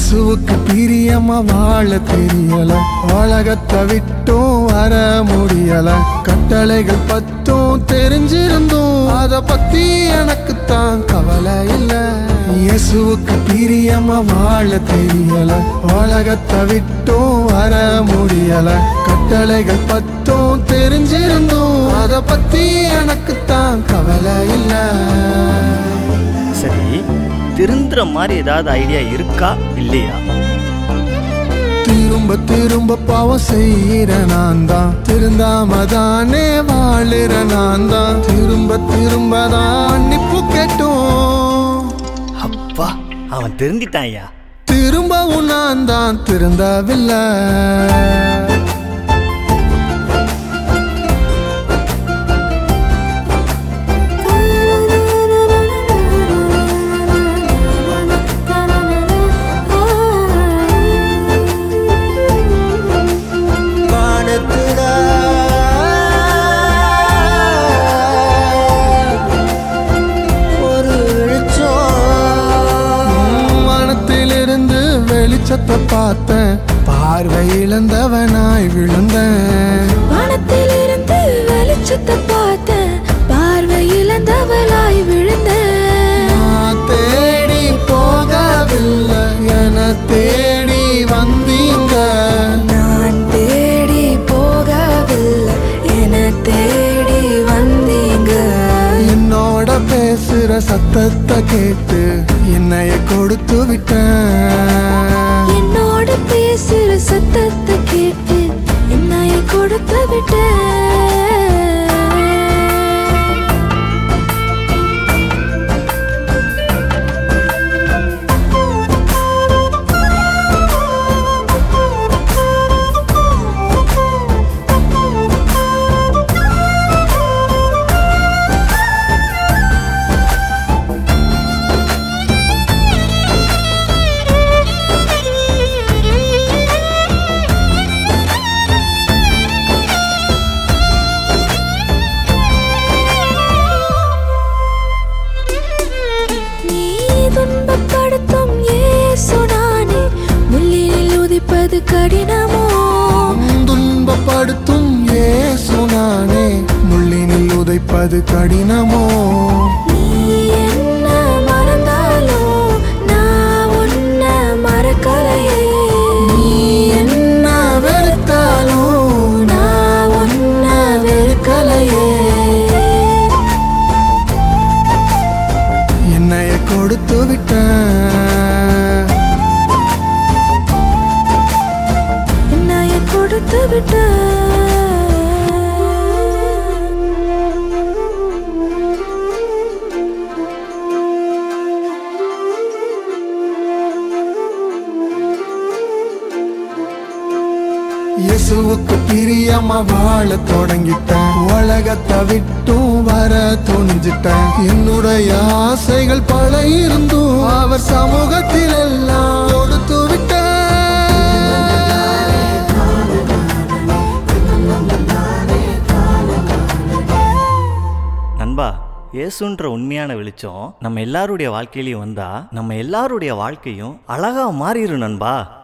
இயேசுவுக்கு பிரியமா வாழ தெரியல உலகத்தை விட்டும் வர முடியல கட்டளைகள் பத்தும் தெரிஞ்சிருந்தும் அத பத்தி எனக்கு தான் கவலை இல்ல இயேசுவுக்கு பிரியமா வாழ தெரியல உலகத்தை விட்டும் வர முடியல கட்டளைகள் பத்தும் தெரிஞ்சிருந்தும் அத பத்தி எனக்கு தான் கவலை இல்ல சரி திருந்துற மாதிரி ஏதாவது ஐடியா இருக்கா இல்லையா திரும்ப திரும்ப பாவம் செய்யற நான் தான் திருந்தாம தானே வாழுற நான் தான் திரும்ப திரும்ப தான் மன்னிப்பு கேட்டும் அப்பா அவன் திருந்திட்டான் ஐயா திரும்பவும் நான் தான் திருந்தவில்லை வானத்துல ஒரு வெளிச்சம் மனத்திலிருந்து வெளிச்சத்தை பார்த்தேன் பார்வை இழந்தவனாய் விழுந்தேன் வானத்திலிருந்து வெளிச்சத்தை பார்த்தேன் பார்வை இழந்தவளாய் விழுந்தேன் நான் தேடி போகவில்லை என தேடி வந்தீங்க நான் தேடி போகவில்லை என தேடி வந்தீங்க என்னோட பேசுற சத்தத்தை கேட்டு என்னைய கொடுத்து விட்டேன் என்னோட பேசுற சத்தத்தை கேட்டு என்னைய கொடுத்து விட்டேன் நீ துன்பப்படுத்தும் இயேசு நானே முள்ளினில் உதிப்பது கடினமோ துன்பப்படுத்தும் ஏசு நானே முள்ளினில் உதைப்பது கடினமோ நீ என்ன மறந்தாலும் நான் உன்னை மறக்கலையே நீ என்ன வெறுத்தாலும் நான் உன்னை வெறுக்கலையே என்னைய கொடுத்து விட்டேன் என்னைய கொடுத்து விட்ட இயேசுவுக்கு பிரியமா வாழ தொடங்கிட்டேன் உலகத்தை விட்டும் வர துணிஞ்சிட்டேன் என்னுடைய ஆசைகள் பல இருந்தும் அவர் சமூகத்தில் எல்லாம் கொடுத்து விட்டேன் நண்பா இயேசுன்ற உண்மையான வெளிச்சம் நம்ம எல்லாருடைய வாழ்க்கையிலையும் வந்தா நம்ம எல்லாருடைய வாழ்க்கையும் அழகா மாறிடும் நண்பா